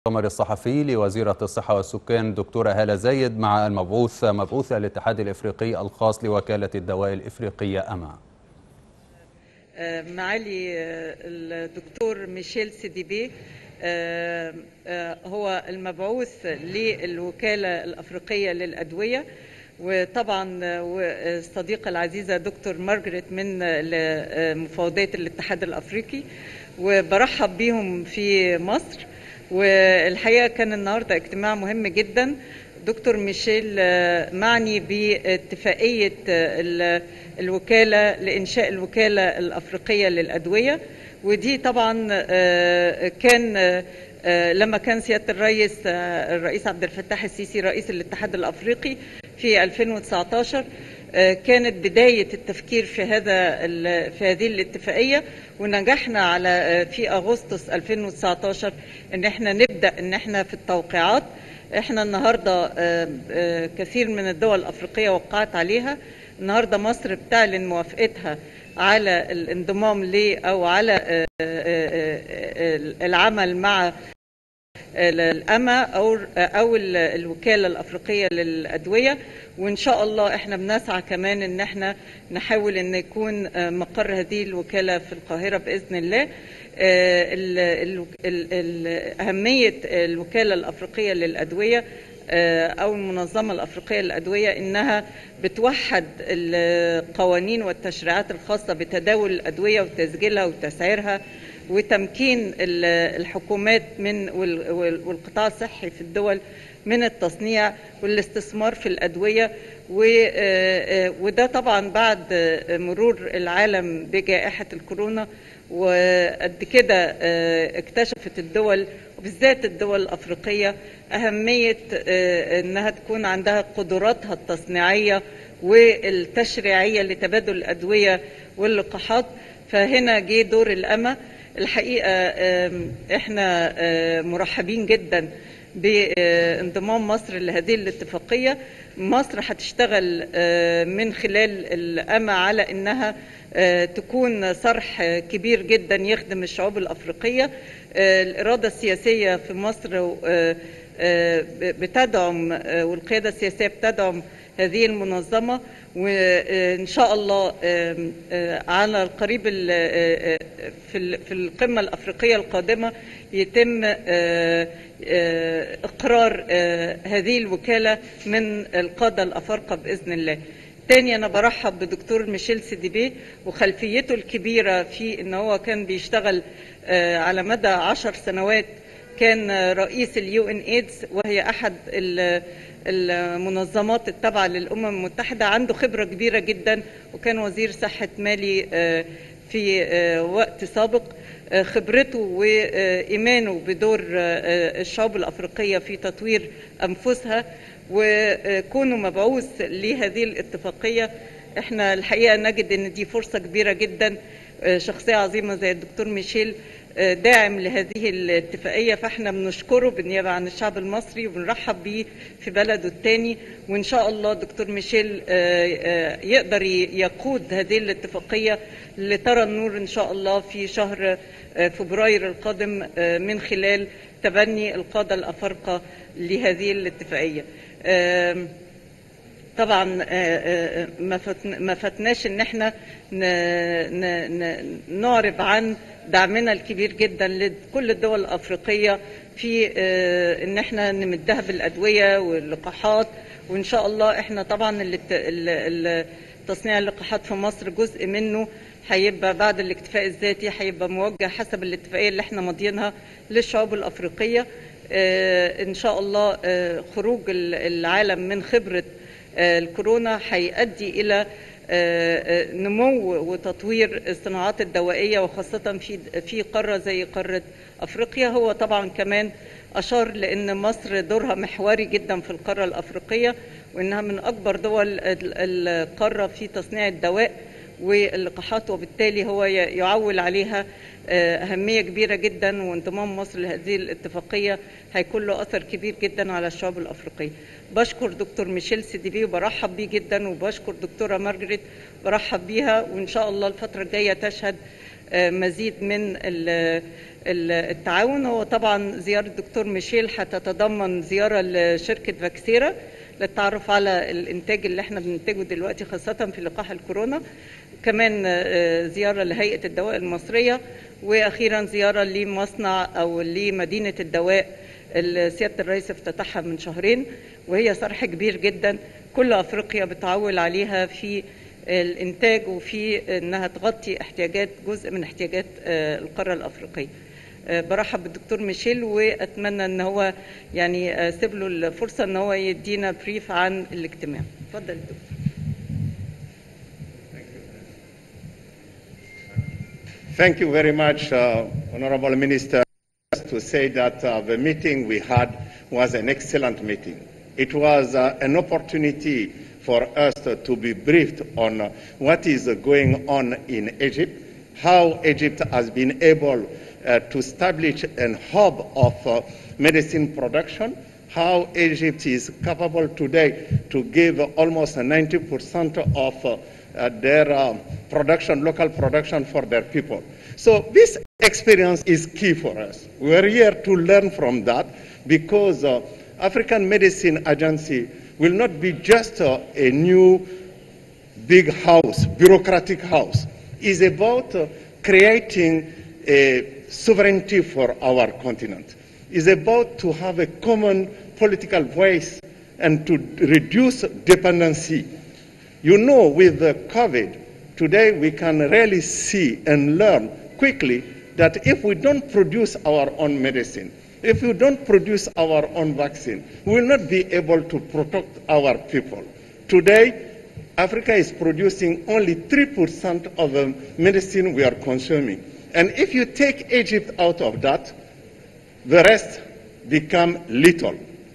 المؤتمر الصحفي لوزيرة الصحة والسكان دكتورة هالة زايد مع المبعوث مبعوث الاتحاد الإفريقي الخاص لوكالة الدواء الإفريقية أما معالي الدكتور ميشيل سيديبي هو المبعوث للوكالة الأفريقية للأدوية وطبعا الصديقة العزيزة دكتور مارجريت من مفوضية الاتحاد الأفريقي وبرحب بيهم في مصر والحقيقة كان النهاردة اجتماع مهم جدا دكتور ميشيل معني باتفاقية الوكالة لإنشاء الوكالة الأفريقية للأدوية ودي طبعا كان لما كان سيادة الرئيس الرئيس عبد الفتاح السيسي رئيس الاتحاد الأفريقي في 2019 كانت بداية التفكير في هذا في هذه الاتفاقية ونجحنا على في أغسطس 2019 إن احنا نبدأ إن احنا في التوقيعات احنا النهاردة كثير من الدول الأفريقية وقعت عليها النهاردة مصر بتعلن موافقتها على الانضمام ل أو على العمل مع الأما أو أو الوكالة الأفريقية للأدوية وإن شاء الله إحنا بنسعى كمان إن إحنا نحاول إن يكون مقر هذه الوكالة في القاهرة بإذن الله أهمية الوكالة الأفريقية للأدوية أو المنظمة الأفريقية للأدوية إنها بتوحد القوانين والتشريعات الخاصة بتداول الأدوية وتسجيلها وتسعيرها وتمكين الحكومات من والقطاع الصحي في الدول من التصنيع والاستثمار في الأدوية وده طبعا بعد مرور العالم بجائحة الكورونا وقد كده اكتشفت الدول وبالذات الدول الأفريقية أهمية أنها تكون عندها قدراتها التصنيعية والتشريعية لتبادل الأدوية واللقاحات فهنا جه دور الأمة الحقيقة احنا مرحبين جدا بانضمام مصر لهذه الاتفاقية مصر هتشتغل من خلال الأمة على أنها تكون صرح كبير جدا يخدم الشعوب الأفريقية الإرادة السياسية في مصر بتدعم والقيادة السياسية بتدعم هذه المنظمة وإن شاء الله على القريب في القمة الأفريقية القادمة يتم إقرار هذه الوكالة من القادة الأفارقة بإذن الله تاني أنا برحب بدكتور ميشيل سيديبي وخلفيته الكبيرة في إن هو كان بيشتغل على مدى عشر سنوات كان رئيس اليو ان ايدز وهي احد المنظمات التابعه للامم المتحده عنده خبره كبيره جدا وكان وزير صحه مالي في وقت سابق خبرته وايمانه بدور الشعوب الافريقيه في تطوير انفسها وكونه مبعوث لهذه الاتفاقيه احنا الحقيقه نجد ان دي فرصه كبيره جدا شخصيه عظيمه زي الدكتور ميشيل داعم لهذه الاتفاقية فاحنا بنشكره بالنيابة عن الشعب المصري وبنرحب بيه في بلده الثاني وإن شاء الله دكتور ميشيل يقدر يقود هذه الاتفاقية لترى النور إن شاء الله في شهر فبراير القادم من خلال تبني القادة الأفارقة لهذه الاتفاقية طبعا ما فاتناش ان احنا نعرب عن دعمنا الكبير جدا لكل الدول الافريقيه في ان احنا نمدها بالادويه واللقاحات وان شاء الله احنا طبعا تصنيع اللقاحات في مصر جزء منه هيبقى بعد الاكتفاء الذاتي هيبقى موجه حسب الاتفاقيه اللي احنا ماضيينها للشعوب الافريقيه ان شاء الله خروج العالم من خبره الكورونا هيؤدي الى نمو وتطوير الصناعات الدوائيه وخاصه في في قاره زي قاره افريقيا هو طبعا كمان اشار لان مصر دورها محوري جدا في القاره الافريقيه وانها من اكبر دول القاره في تصنيع الدواء واللقاحات وبالتالي هو يعول عليها أهمية كبيرة جدا وانضمام مصر لهذه الاتفاقية هيكون له أثر كبير جدا على الشعوب الأفريقية بشكر دكتور ميشيل سيديبي وبرحب بيه جدا وبشكر دكتورة مارجريت برحب بيها وإن شاء الله الفترة الجاية تشهد مزيد من التعاون هو طبعا زيارة الدكتور ميشيل هتتضمن زيارة لشركة فاكسيرا للتعرف على الإنتاج اللي احنا بننتجه دلوقتي خاصة في لقاح الكورونا كمان زيارة لهيئة الدواء المصرية وأخيرا زيارة لمصنع أو لمدينة الدواء اللي سيادة الرئيس افتتحها من شهرين وهي صرح كبير جدا كل أفريقيا بتعول عليها في الإنتاج وفي إنها تغطي احتياجات جزء من احتياجات القارة الأفريقية برحب بالدكتور ميشيل واتمنى ان هو يعني اسيب له الفرصه ان هو يدينا بريف عن الاجتماع اتفضل دكتور Thank you very much, uh, Honorable Minister, to say that uh, the meeting we had was an excellent meeting. It was uh, an opportunity for us to be briefed on what is going on in Egypt, how Egypt has been able uh, to establish a hub of uh, medicine production, how Egypt is capable today to give almost 90% of uh, their production, local production for their people. So this experience is key for us. We are here to learn from that because African Medicine Agency will not be just a new big house, bureaucratic house. It's about creating a sovereignty for our continent. It's about to have a common political voice and to reduce dependency. You know, with the COVID, today we can really see and learn quickly that if we don't produce our own medicine, if we don't produce our own vaccine, we will not be able to protect our people. Today, Africa is producing only 3% of the medicine we are consuming. And if you take Egypt out of that, the rest become little.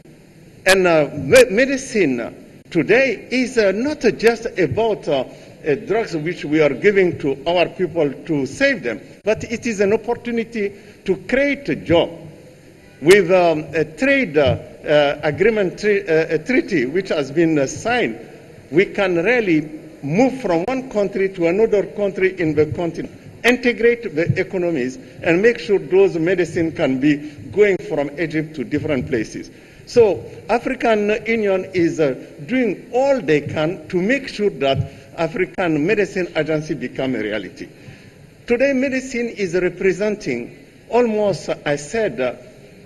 And uh, me- medicine today is uh, not just about uh, drugs which we are giving to our people to save them, but it is an opportunity to create a job with um, a trade agreement tre- a treaty which has been signed. We can really move from one country to another country in the continent integrate the economies and make sure those medicine can be going from Egypt to different places. So African Union is uh, doing all they can to make sure that African Medicine Agency become a reality. Today, medicine is representing almost, I said, uh,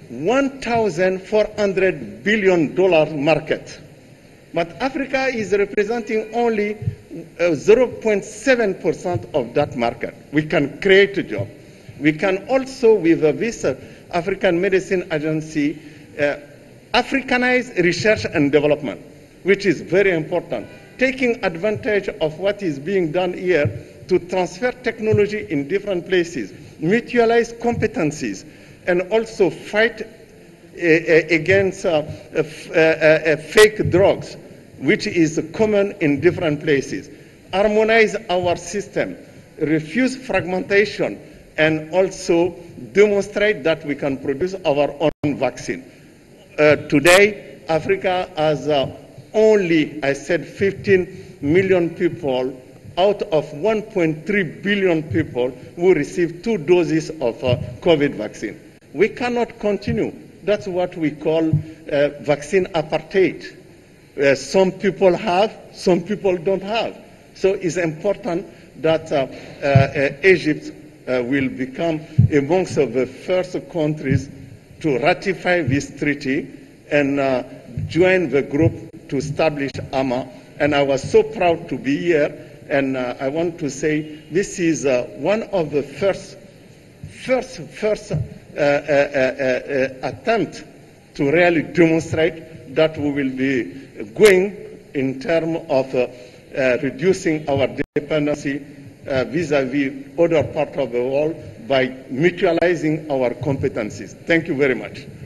1,400 billion dollar market. But Africa is representing only uh, 0.7% of that market. We can create a job. We can also, with uh, this uh, African Medicine Agency, Africanize research and development, which is very important. Taking advantage of what is being done here to transfer technology in different places, mutualize competencies, and also fight against fake drugs which is common in different places. Harmonize our system, refuse fragmentation, and also demonstrate that we can produce our own vaccine. Uh, today, Africa has uh, only, I said, 15 million people out of 1.3 billion people who receive two doses of uh, COVID vaccine. We cannot continue. That's what we call vaccine apartheid. Uh, some people have, some people don't have. So it's important that uh, uh, Egypt will become amongst the first countries to ratify this treaty and join the group to establish AMA. And I was so proud to be here. And I want to say this is one of the first, first, first attempt to really demonstrate that we will be going in terms of uh, uh, reducing our dependency uh, vis-à-vis other parts of the world by mutualizing our competencies. Thank you very much.